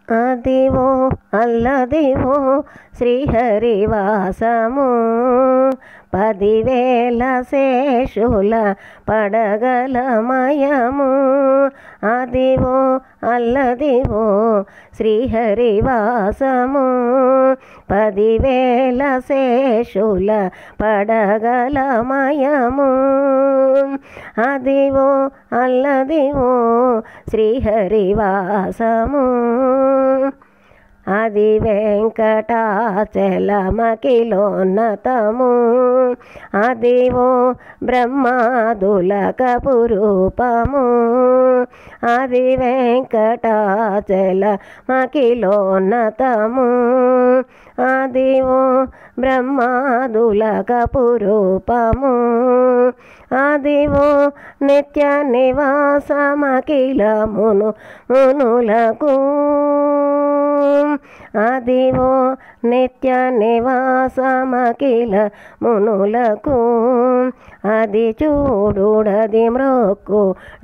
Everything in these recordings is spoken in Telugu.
అదివో అల్లదివో శ్రీహరివాసము పదివేల శేషుల పడగలమయము అదివో అల్లదివో శ్రీహరివాసము పదివేల శేషుల పడగలమయము అదివో అల్లదివో శ్రీహరివాసము అది వెంకటాచలమకిలోన్నతము అదివో బ్రహ్మాదులకపు రూపము అది వెంకటాచలమకిలోన్నతము అదివో బ్రహ్మాదులకపు రూపము అదివో నిత్య నివాసమకిల మును మునులకు అదివో నిత్య నివాసమకిల మునులకు అది చూడుడది మ్రోక్కు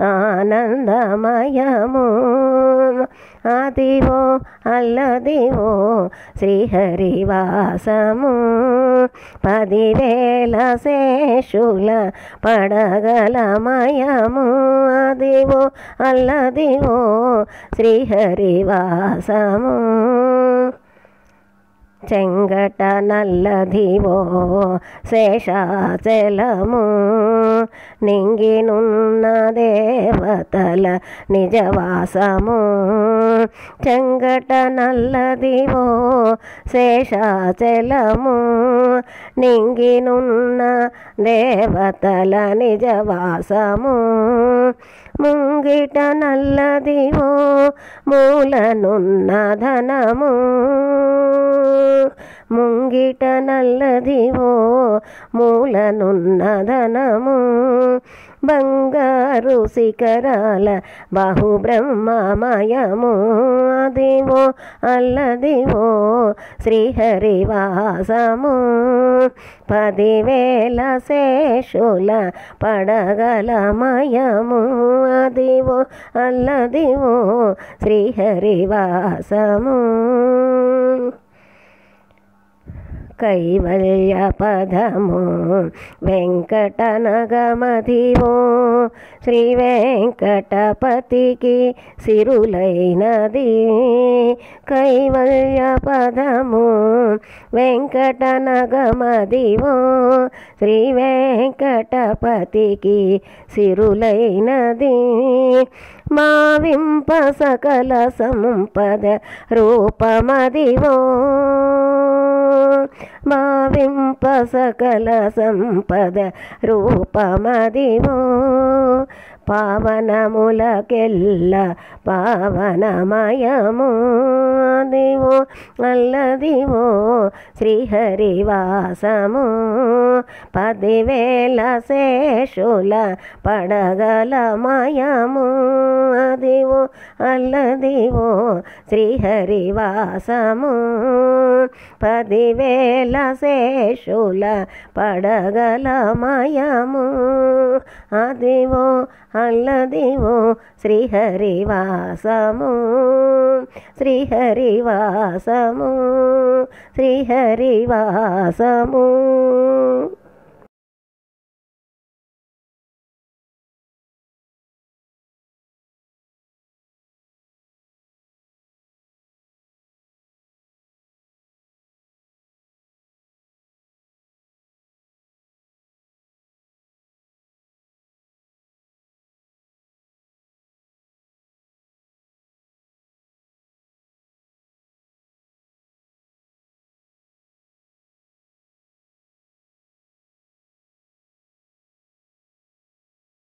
ఆనందమయము అదివో అల్లదివో శ్రీహరివాసము పదివేల శేషుల పడగలమయము అదివో అల్లదివో శ్రీహరివాసము చెంగట నల్లదివో శేషాచలము నింగినున్న దేవతల నిజవాసము చెంగట నల్లదివో శేషాచలము నింగినున్న దేవతల నిజవాసము ముంగిట నల్లదివో మూలనున్న ధనము ముంగిట నల్లదివో మూలనున్న ధనము బంగారు శిఖరాల బహుబ్రహ్మమయము అదివో అల్లదివో శ్రీహరివాసము పదివేల శేషుల పడగలమయము అదివో అల్లదివో శ్రీహరివాసము కైవల్య పదము వెంకటనగమదివో శ్రీ వెంకటపతికి సిరులైనది కైవల్య పదము వెంకటనగమదివో శ్రీ వెంకటపతికి సిరులైనది మావింప సకల సంపద రూపమదివో మావింప సకల సంపద రూపమదివో పావనములకెల్ల పావనమయము అదివో అల్లదివో శ్రీహరివాసము పదివేల శేషుల పడగలమయము అదివో అల్లదివో శ్రీహరివాసము పదివేల శేషుల పడగలమయము అదివో అల్లదివో శ్రీహరివాసము శ్రీహరివాసము శ్రీహరివాసము